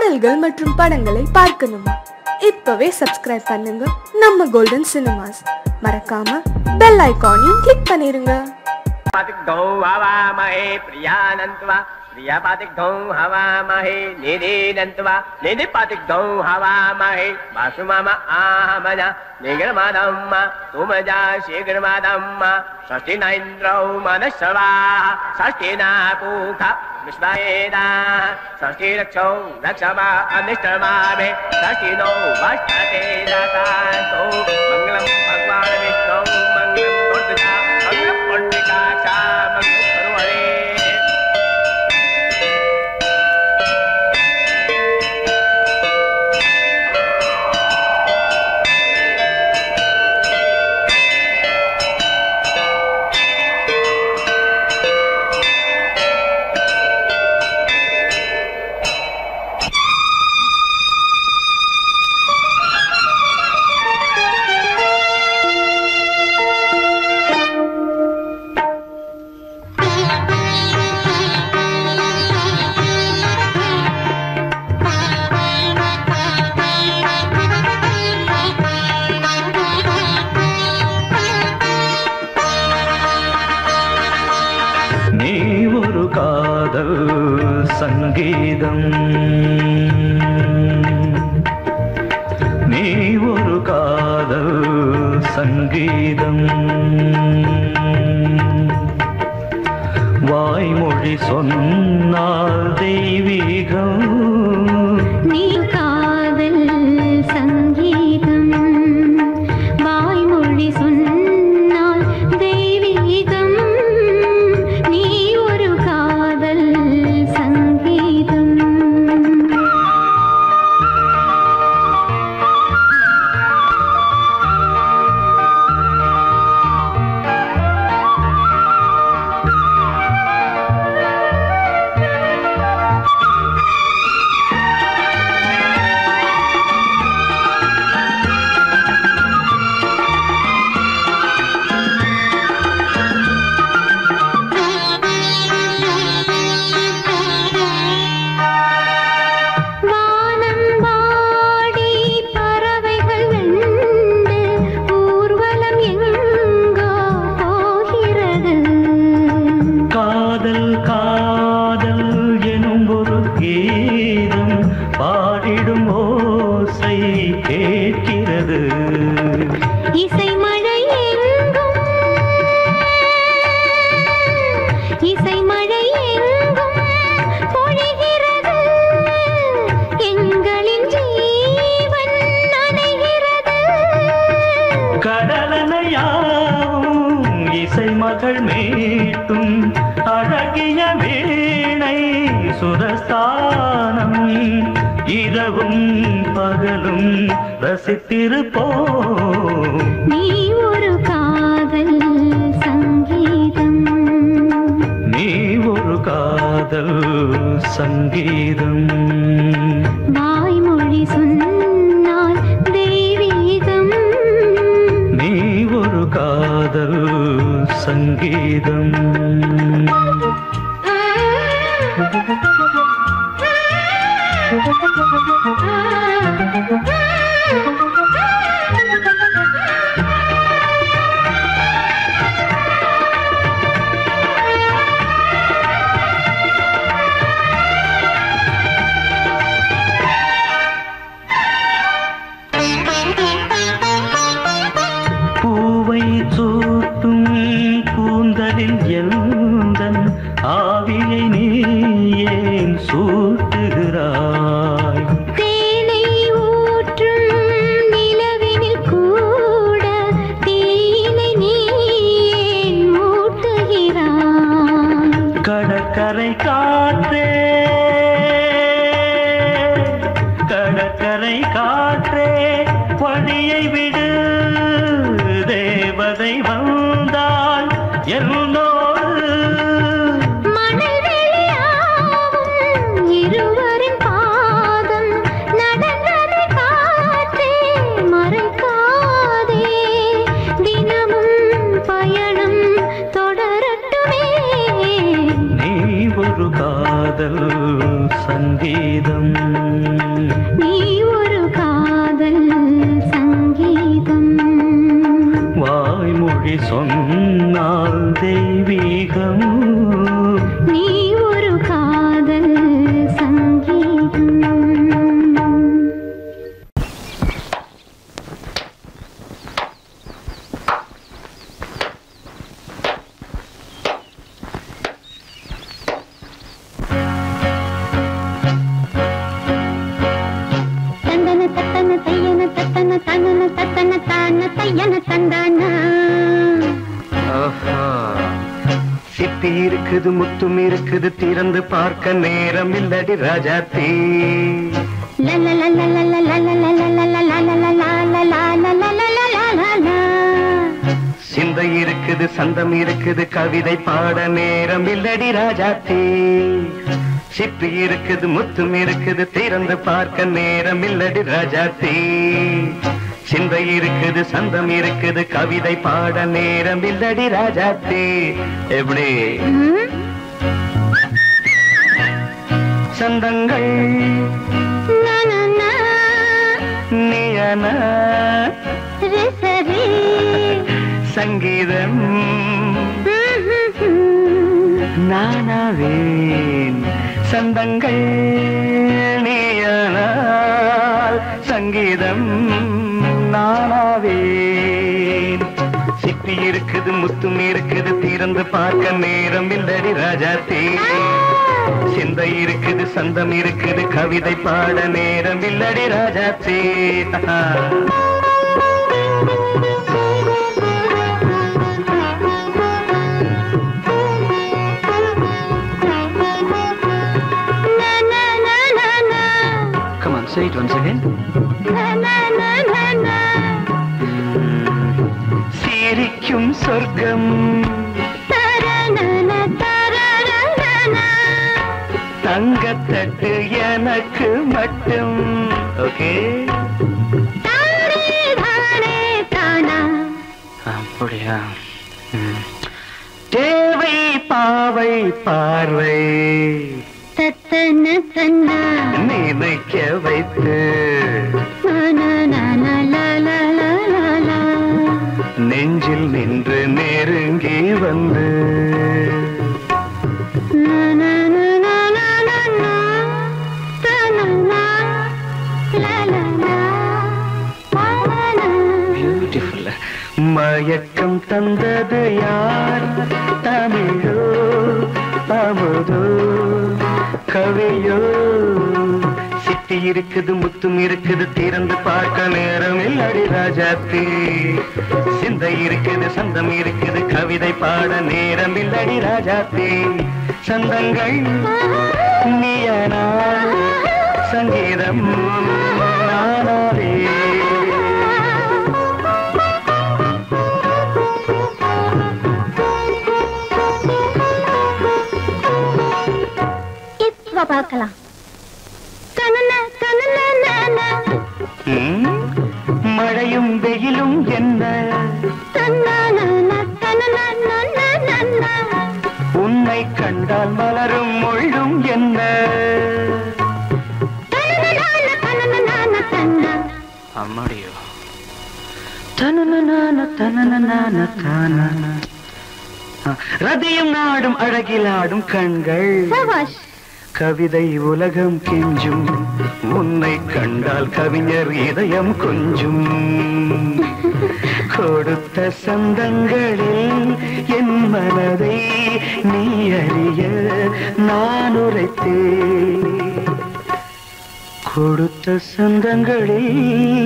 பாடல்கள் மற்றும் படங்களை பார்க்கணுமா இப்பவே சப்ஸ்கிரைப் பண்ணுங்க நம்ம கோல்டன் சினிமாஸ் மறக்காம பெல் ஐகானையும் கிளிக் பண்ணிருங்க पातिग्धौ हवामहे प्रियानन्त्वा प्रियपातिग्धौ हवामहे निरीनन्त्वा निधिपातिग्धौ हवामहे वासुमम आहमज निगर्मदम्म तुमजा शीघ्रमदम्म षष्ठिनैन्द्रौ मनश्रवा षष्ठिना पूख विश्ववेदा षष्ठिरक्षौ रक्षमा अनिष्टमामे षष्ठिनो वष्टते दतास्तो मङ्गलं भगवान् विष्णौ मङ्गलं दुर्गजा मङ्गलं पुण्डिकाक्षा मङ्गलं सर्वणे நீ ஒரு காதல் சங்கீதம் நீ ஒரு காதல் சங்கீதம் வாய்மொழி சொன்னால் தெய்வீகம் நீ காதல் சங்கீதம் வாய்மொழி சொன்னால் தெய்வீகம் நீ ஒரு காதல் சங்கீதம் வானம் வாடி பறவைகள் வெண்டு ஊர்வலம் எங்கோ போகிறது காதல் காதல் எனும் ஒரு கீதம் பாடிடும் ஓசை கேட்கிறது இசை மழை எங்கும் இசை மழை எங்கும் பொழிகிறது எங்களின் ஜீவன் நனைகிறது கடலனையாவும் இசை மகள் மீட்டும் அழகிய வீணை சுரஸ்தானம் இரவும் பகலும் ரசித்திருப்போம் நீ ஒரு காதல் சங்கீதம் நீ ஒரு காதல் சங்கீதம் வாய்மொழி சொன்னால் தெய்வீகம் நீ ஒரு காதல் சங்கீதம் பூவை சூட்டும் கூந்தலில் எந்தன் ஆவியை நீ ஏன் சூட்டுகிறாய் தேனை ஊற்றும் நிலவினில் கூட தீனை நீ ஏன் மூட்டுகிறாய் கடற்கரை காற்றே கடற்கரை காற்றே வழியை விடு தேவதை வந்தால் என்னோடு மணல் வெளியாகும் இருவரின் பாதம் நடந்ததை காற்றே மறைக்காதே தினமும் பயணம் தொடரட்டுமே நீ ஒரு காதல் சங்கீதம் நீ ஒரு காதல் சங்கீதம் வாய்மொழி சொன்னால் தெய்வீகம் நீ ஒரு காதல் சங்கீதம் தந்தன தத்தன தையன தத்தன தனன தத்தன தான தையன தந்தானா ஆஹா. சிப்பி இருக்குது முத்தும் இருக்குது திறந்து பார்க்க நேரம் இல்லடி ராஜாத்தி சிந்தை இருக்குது சந்தம் இருக்குது கவிதை பாட நேரம் இல்லடி ராஜாத்தி சிப்பி இருக்குது முத்தும் இருக்குது திறந்து பார்க்க நேரம் இல்லடி ராஜாத்தி சிந்தை இருக்குது சந்தம் இருக்குது கவிதை பாட நேரம் இல்லடி ராஜாத்தி எப்படி சந்தங்கள் நீயன சங்கீதம் நானாவேன் சந்தங்கள் நீயானால் சங்கீதம் நானாவேன் சிப்பி இருக்குது முத்தும் இருக்குது திறந்து பார்க்க நேரம் இல்லடி ராஜாத்தே சிந்தை இருக்குது சந்தம் இருக்குது கவிதை பாட நேரம் இல்லடி ராஜாத்தே Come on, say it once again. சிரிக்கும் சொர்க்கம் தங்கத்தட்டு எனக்கு மட்டும் ஓகே அப்படியா ம். தேவை பாவை பார்வை தத்தன தன்னா நினைக்க வைத்து நெஞ்சில் நின்று நெருங்கி வந்து பியூட்டிஃபுல் மயக்கம் தந்தது யார் தமிழோ அமுதோ கவியோ சிட்டி இருக்குது முத்தும் இருக்குது திறந்து பார்க்க நேரம் இல்லடி ராஜாத்தி சிந்தை இருக்குது சந்தம் இருக்குது கவிதை பாட நேரம் இல்லடி ராஜாத்தி சந்தங்கள் நீயனா சங்கீதம் நானாவே இப்ப பார்க்கலாம் தனன தனன நான ம்? மழையும் வெயிலும் என்ன தன்னான தனன நன்ன நன்ன உன்னை கண்டால் மலரும் முள்ளும் என்ன தனன நான தனன நான தன்னா அம்மாடியோ தனனனான தனனனான தானன. ஆ, ரதியும் நாடும் அழகிலாடும் கண்கள் சபாஷ் கவிதை உலகம் கெஞ்சும் உன்னை கண்டால் கவிஞர் இதயம் கொஞ்சும் கொடுத்த சந்தங்களில் என் மனதை நீ அறிய நான் உரைத்தேன் கொடுத்த சந்தங்களில்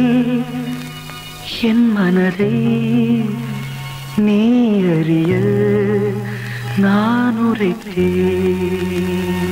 என் மனதை நீ அறிய நான் உரைத்தேன்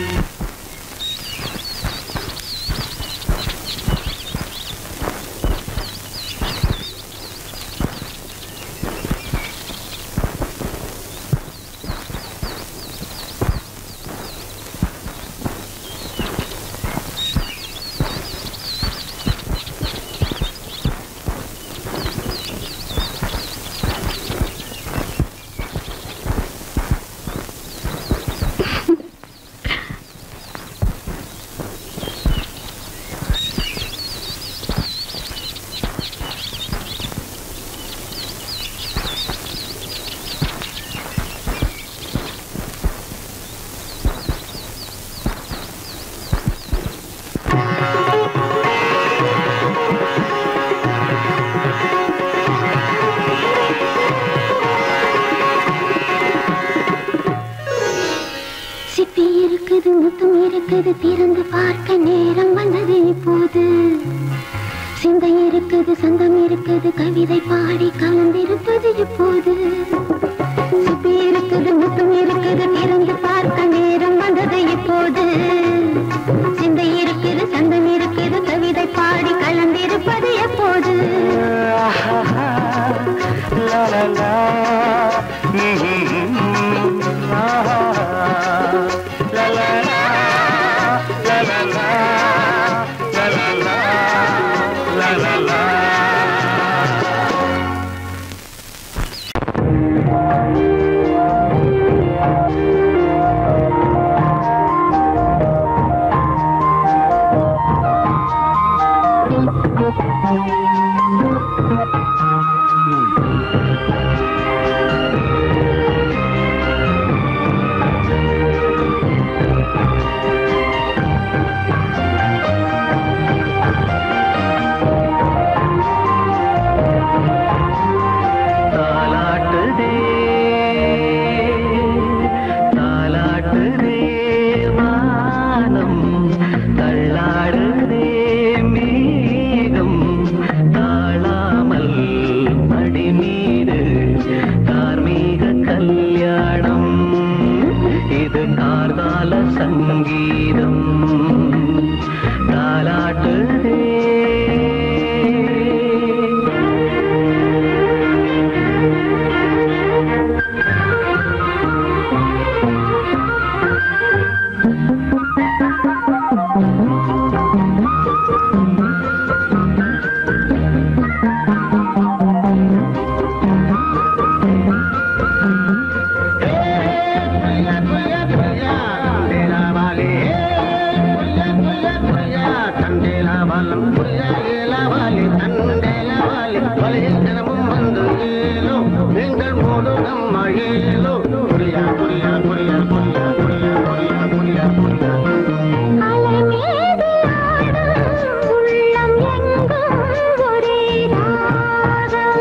இருக்குது திறந்து பார்க்க நேரம் வந்தது இப்போது சிந்தை இருக்குது சந்தம் இருக்குது கவிதை பாடி கலந்திருப்பது இப்போது சுத்தி இருக்குது முத்தம் இருக்குது திறந்து பார்க்க நேரம் வந்தது இப்போது சிந்தை இருக்குது சந்தம் இருக்குது கவிதை பாடி கலந்திருப்பது எப்போது லா லா லா ம்ஹும். ஆஹா. லா லா லா. லா லா லா. லா லா லா. லா லா லா. தாலாட்டுதே தாலாட்டுதே வானம் தள்ளாடுதே மேகம் தாழாமல் மடி மீது தார்மீக கல்யாணம் இது கார்கால சங்கீதம் தாலாட்டுதே அலை மீது ஆடும் உள்ளம் எங்கும் ஒரே ராகம்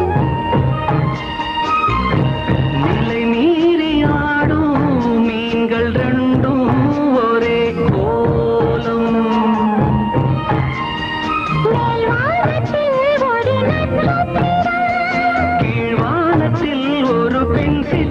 நிலை மீறி ஆடும் மீன்கள் ரெண்டும் ஒரே கோலம் மேல்வானத்தில் ஒரு நட்சத்திரம் கீழ்வானத்தில் ஒரு பென்சில்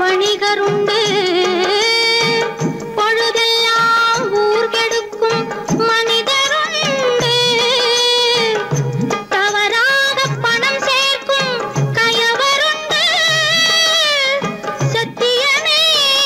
வணிகருண்டு பொழுதெல்லாம் ஊர் கெடுக்கும் மனிதருண்டு தவறாக பணம் சேர்க்கும் கயவருண்டு சத்தியமே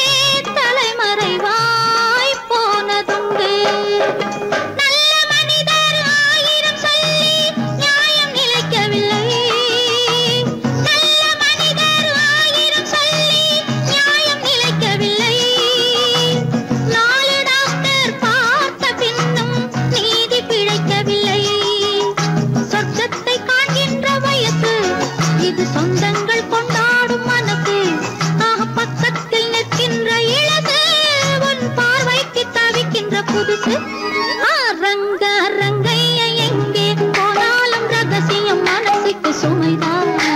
தலைமறைவாய் போனதுண்டு நல்ல மனிதர் ஆயிரம் சொல்லி நியாயம் நிலைக்கவில்லை நல்ல மனிதர் ஆயிரம் சொல்லி நியாயம் நிலைக்கவில்லை நாலு டாக்டர் பார்த்த பின்னும் நீதி பிழைக்கவில்லை சொர்க்கத்தை காண்கின்ற வயசு இது சொந்தங்கள் கொண்டாடும் மனசு ஆக பக்கத்தில் நிற்கின்ற இழகு உன் பார்வைக்கு தவிக்கின்ற புதுசு அரங்க அரங்கைய எங்கே போனாலும் ரகசியம் மனசுக்கு சுமைதானே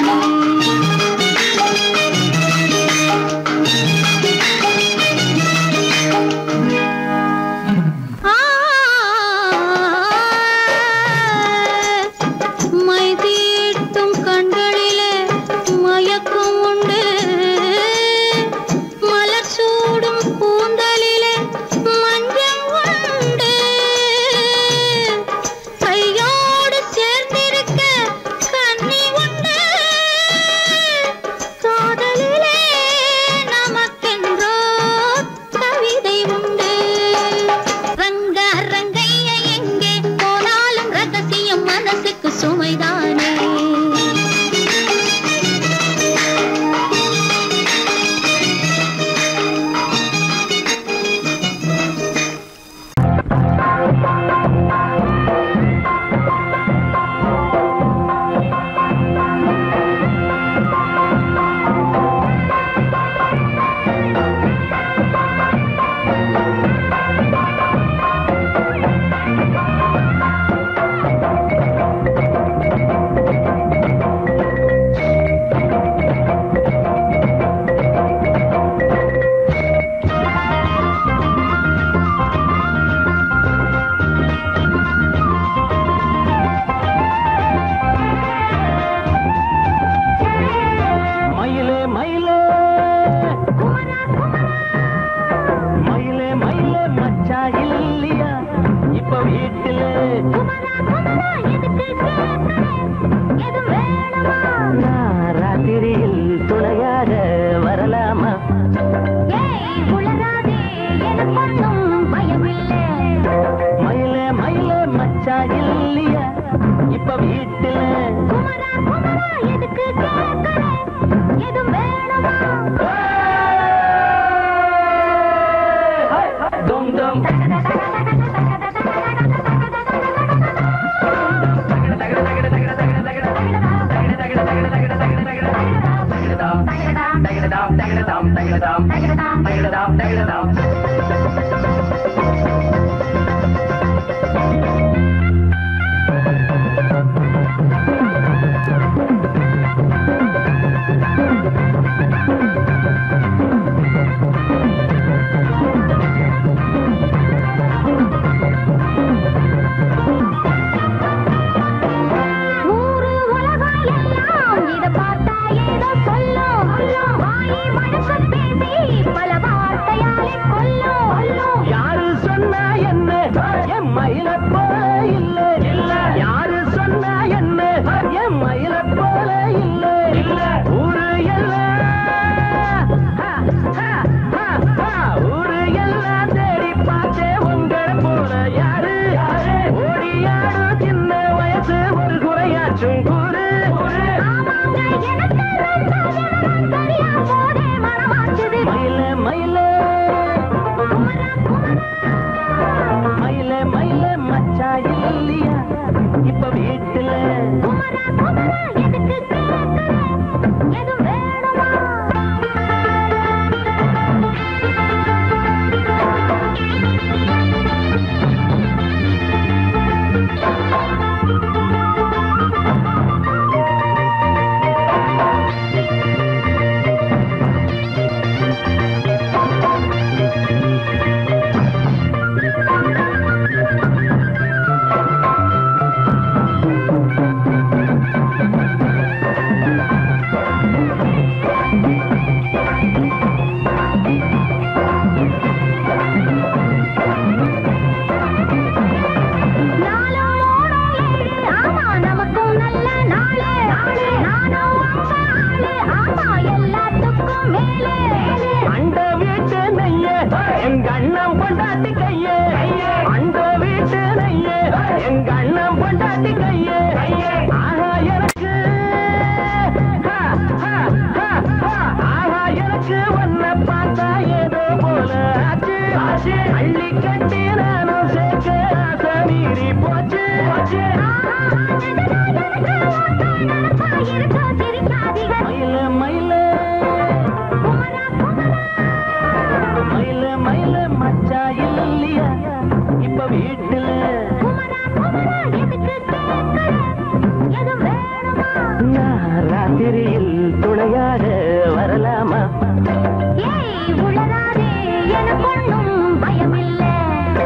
மை தீட்டும் கண்களிலே மயக்கம் உண்டு மலர் சூடும் கூந்தலிலே மஞ்சம் உண்டு கையோடு சேர்ந்திருக்க கண்ணி உண்டு காதலிலே நமக்கென்றோ கவிதை உண்டு ரங்க ரங்கைய எங்கே போனாலும் ரகசியம் மனசுக்கு சுமைதானே மயிலே மயிலே மயிலே மயிலே மச்சா இல்லையா இப்ப வீட்டில நான் ராத்திரியில் துணையாக வரலாமா மயிலே மயிலே மச்சா இல்லையா இப்ப வீட்டில டும் டும் ஊரு உலகம் எல்லாம் இத பார்த்தா ஏதோ சொல்லும் வாயை மனச பேசி பல வார்த்தையாலே கொல்லும் போச்சு அள்ளி கட்டி நானும் சேர்க்க ஆசை மீறி போச்சு போச்சு மயில மயில மயில மயில மச்சா இல்லையா இப்ப வீட்டுல நான் ராத்திரியில் துணையாக வரலாமா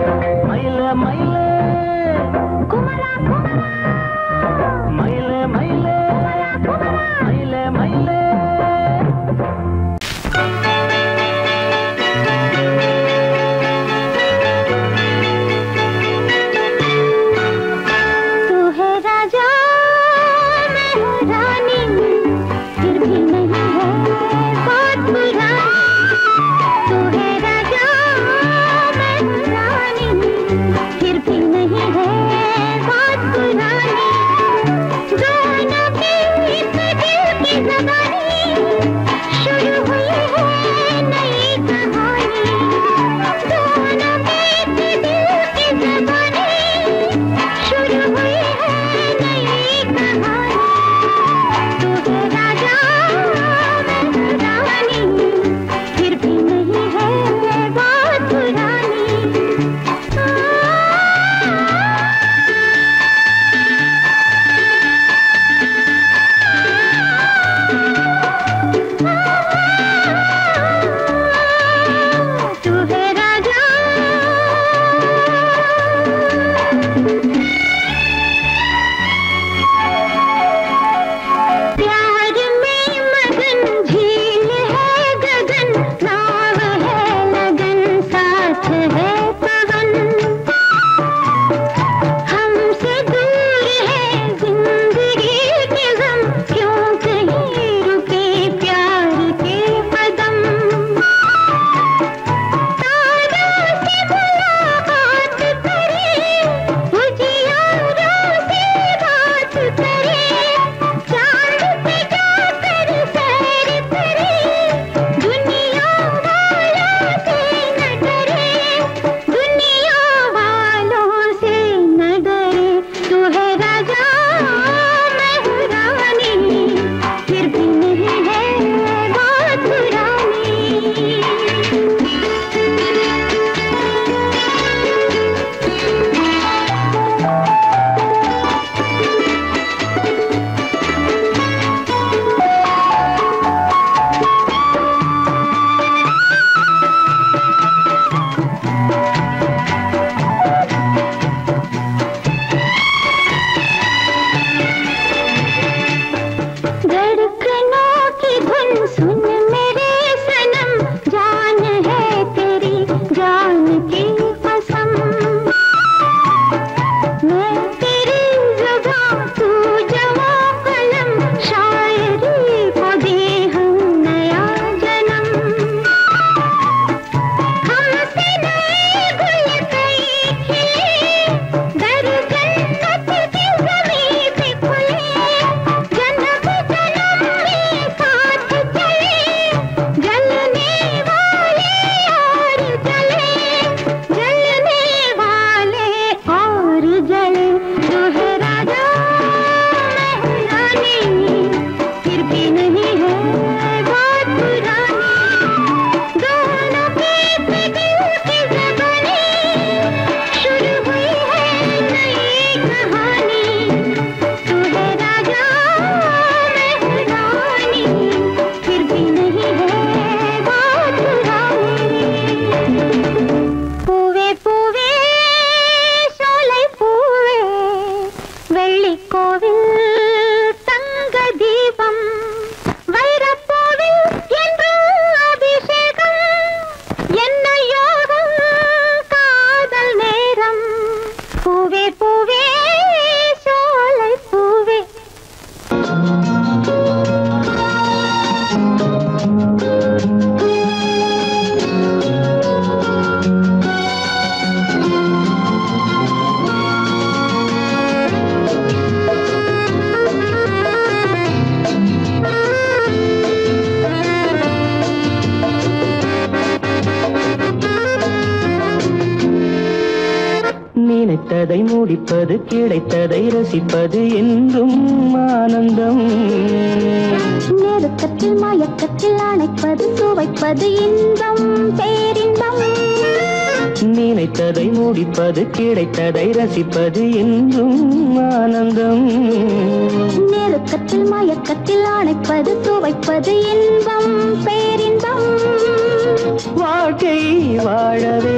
நினைத்ததை முடிப்பது கிடைத்ததை ரசிப்பது என்றும் ஆனந்தம் நெருக்கத்தில் மயக்கத்தில் அணைப்பது சுவைப்பது இன்பம் பேரின்பம் நினைத்ததை முடிப்பது கிடைத்ததை ரசிப்பது என்றும் ஆனந்தம் நெருக்கத்தில் மயக்கத்தில் அணைப்பது சுவைப்பது இன்பம் பேரின்பம் வாழ்க்கை வாழவே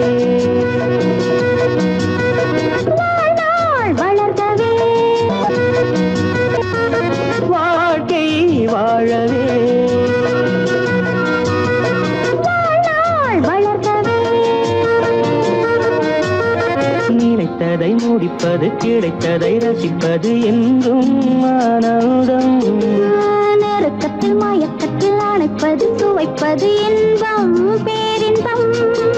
வாழ்நாள் வளர்கவே வாழ்க்கை வாழவே வாழ்நாள் வளர்கவே நினைத்ததை முடிப்பது கிடைத்ததை ரசிப்பது என்றும் ஆனந்தம் நெருக்கத்தில் மயக்கத்தில் அணைப்பது சுவைப்பது இன்பம் பேரின்பம்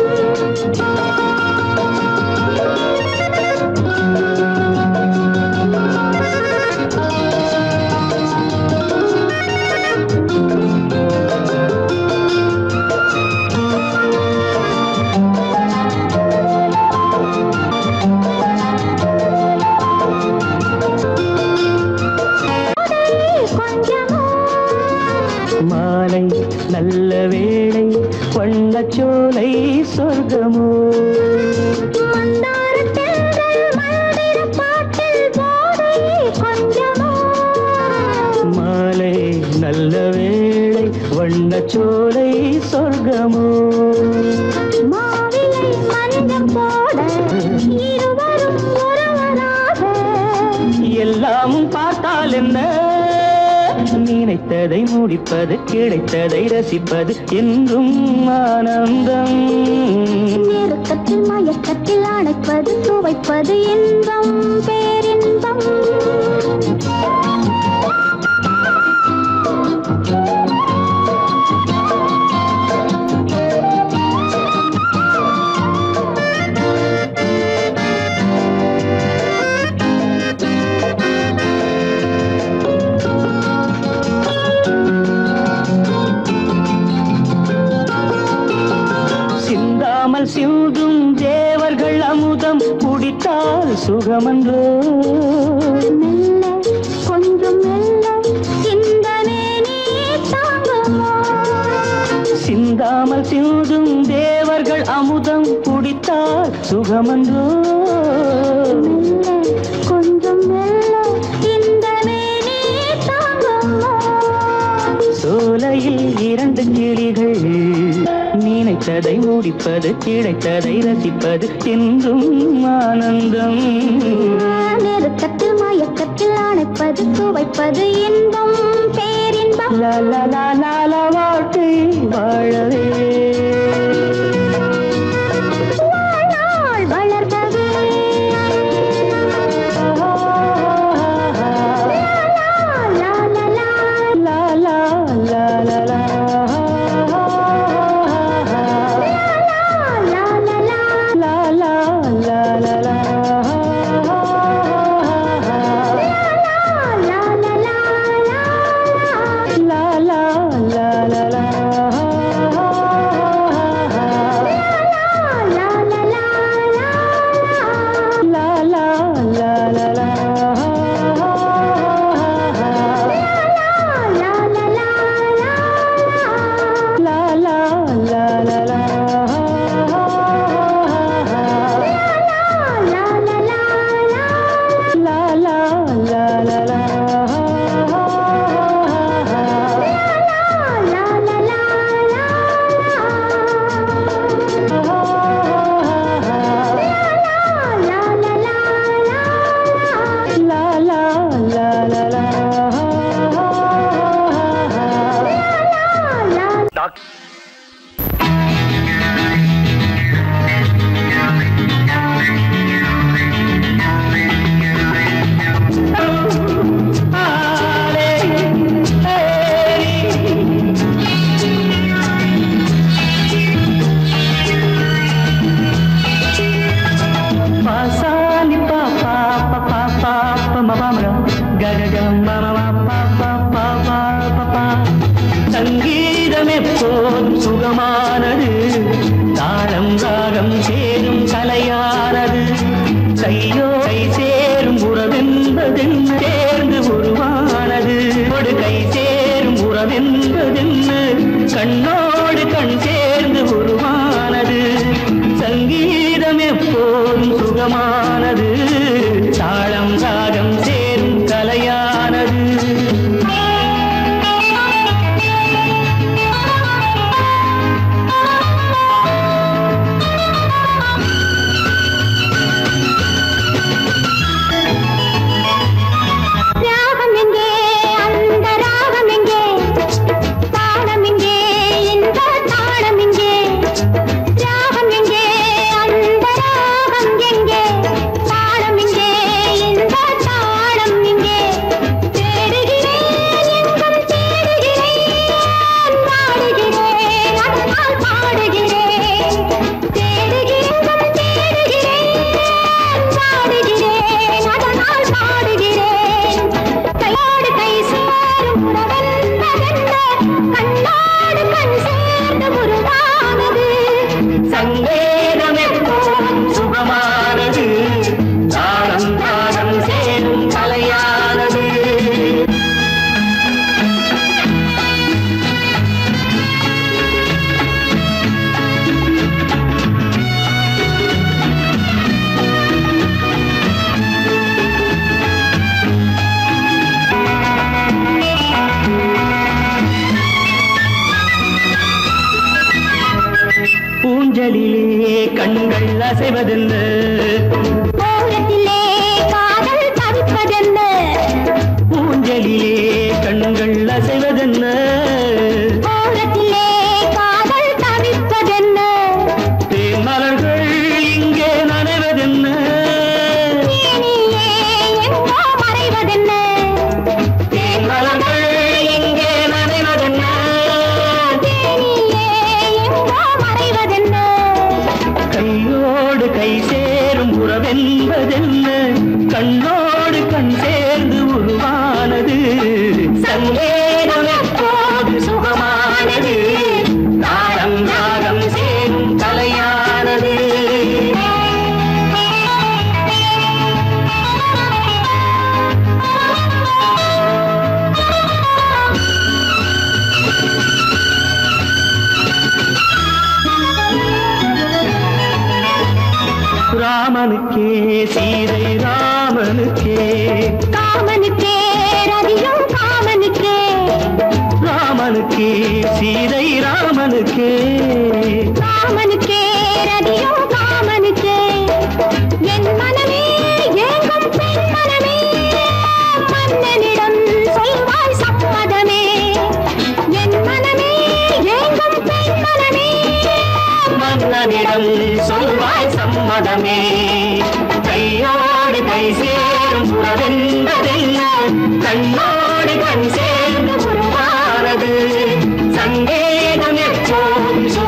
கொஞ்சமோ மாலை நல்ல வேளை வண்ணச்சோலை சொர்க்கமோ மந்தாரத் தென்றல் மல்லிரப் பாட்டில் போதை கொஞ்சமோ மாலை நல்ல வேளை வண்ணச்சோலை சொர்க்கமோ மாவிலை மஞ்சம் போட இருவரும் ஒருவராக எல்லாமும் பார்த்தால் என்ன நினைத்ததை முடிப்பது கிடைத்ததை ரசிப்பது என்றும் ஆனந்தம் நெருக்கத்தில் மயக்கத்தில் அணைப்பது சுவைப்பது இன்பம் பேரின்பம் சிந்தாமல் சிந்தும் தேவர்கள் அமுதம் குடித்தால் சுகமன்றோ மெல்ல கொஞ்சம் மெல்ல சிந்தனே நீ தாங்குமோ சிந்தாமல் சிந்தும் தேவர்கள் அமுதம் குடித்தால் சுகமன்றோ மெல்ல கொஞ்சம் மெல்ல சிந்தனே நீ தாங்குமோ சோலையில் இரண்டு கிளிகள் நினைத்ததை முடிப்பது கிடைத்ததை ரசிப்பது என்றும் ஆனந்தம் நெருக்கத்தில் மயக்கத்தில் அணைப்பது சுவைப்பது இன்பம் பேரின்பம் லா லா லா லா லா வாழ்க்கை வாழவே வாழ்நாள் வளர்கவே லா, லா, லா, லா லா லா லா லா லா, லா, லா. லா லா லா லா லா லா, லா, லா, லா, லா. லா லா லா லா லா லா, லா, லா, லா, லா. லா லா லா லா லா லா, லா, லா, லா, லா. லா லா லா லா லா லா, லா, லா, லா. லா லா லா லா லா லா, லா, லா, லா, லா, லா, லா, லா. லா லா லா லா லா பாசாலி பா பா பா பா பா பா ம பா ம க க க ம ம ம பா பா பா பா பா பா சங்கீதம் எப்போதும் சுகமானது தாளம் ராகம் சேரும் கலையானது கையோ ஊஞ்சலிலே கண்கள் அசைவதென்ன ஓரத்திலே காதல் தவிப்பதென்ன ஊஞ்சலிலே கண்கள் அசைவதென்ன ஓரத்திலே காதல் தவிப்பதென்ன தேன் மலர்கள் இங்கே நனைவதென்ன தேனியே எங்கோ மறைவதென்ன தேன் மலர்கள் இங்கே நனைவதென்ன தேனியே எங்கோ மறைவதென்ன கையோடு கை சேரும் உறவென்பதென்ன கண்ணோடு கண் சேர்ந்து உருவானது சங்கேதம் எப்போது சுகமானது தாளம் ராகம் சேரும் கலையானது ராமனுக்கே சீதை ராமனுக்கே காமனுக்கே ரதியும் காமனுக்கே ராமனுக்கே சீதை ராமனுக்கே காமனுக்கே ரதியும் காமனுக்கே என் மனமே ஏங்கும் பெண் மனமே மன்னனிடம் சொல்வாய் சம்மதமே என் மனமே ஏங்கும் பெண் மனமே மன்னனிடம் சொல்வாய் சம்மதமே கையோடு கை சேரும் உறவென்பதென்ன கண்ணோடு கண் சேர்ந்து உருவானது சங்கேதம் எப்போதும்